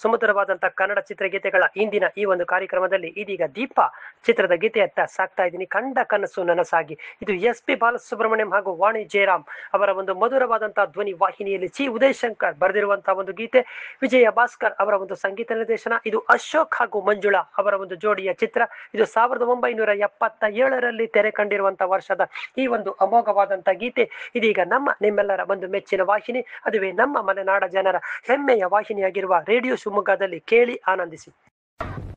ಸುಮಧುರವಾದಂತಹ ಕನ್ನಡ ಚಿತ್ರಗೀತೆಗಳ ಇಂದಿನ ಈ ಒಂದು ಕಾರ್ಯಕ್ರಮದಲ್ಲಿ ಇದೀಗ ದೀಪ ಚಿತ್ರದ ಗೀತೆಯತ್ತ ಸಾಕ್ತಾ ಇದ್ದೀನಿ ಕಂಡ ಕನಸು ನನಸಾಗಿ ಇದು ಎಸ್ ಪಿ ಬಾಲಸುಬ್ರಹ್ಮಣ್ಯಂ ಹಾಗೂ ವಾಣಿ ಜಯರಾಮ್ ಅವರ ಒಂದು ಮಧುರವಾದಂತಹ ಧ್ವನಿ ವಾಹಿನಿಯಲ್ಲಿ ಚಿ ಉದಯಶಂಕರ್ ಬರೆದಿರುವಂತಹ ಒಂದು ಗೀತೆ ವಿಜಯ ಭಾಸ್ಕರ್ ಅವರ ಒಂದು ಸಂಗೀತ ನಿರ್ದೇಶನ ಇದು ಅಶೋಕ್ ಹಾಗೂ ಮಂಜುಳಾ ಅವರ ಒಂದು ಜೋಡಿಯ ಚಿತ್ರ ಇದು ಸಾವಿರದ ಒಂಬೈನೂರ ಎಪ್ಪತ್ತ ಏಳರಲ್ಲಿ ತೆರೆ ಕಂಡಿರುವಂತಹ ವರ್ಷದ ಈ ಒಂದು ಅಮೋಘವಾದಂತಹ ಗೀತೆ ಇದೀಗ ನಮ್ಮ ನಿಮ್ಮೆಲ್ಲರ ಒಂದು ಮೆಚ್ಚಿನ ವಾಹಿನಿ ಅದುವೇ ನಮ್ಮ ಮಲೆನಾಡ ಜನರ ಹೆಮ್ಮೆಯ ವಾಹಿನಿಯಾಗಿರುವ ರೇಡಿಯೋ ಶಿವಮೊಗ್ಗದಲ್ಲಿ ಕೇಳಿ ಆನಂದಿಸಿ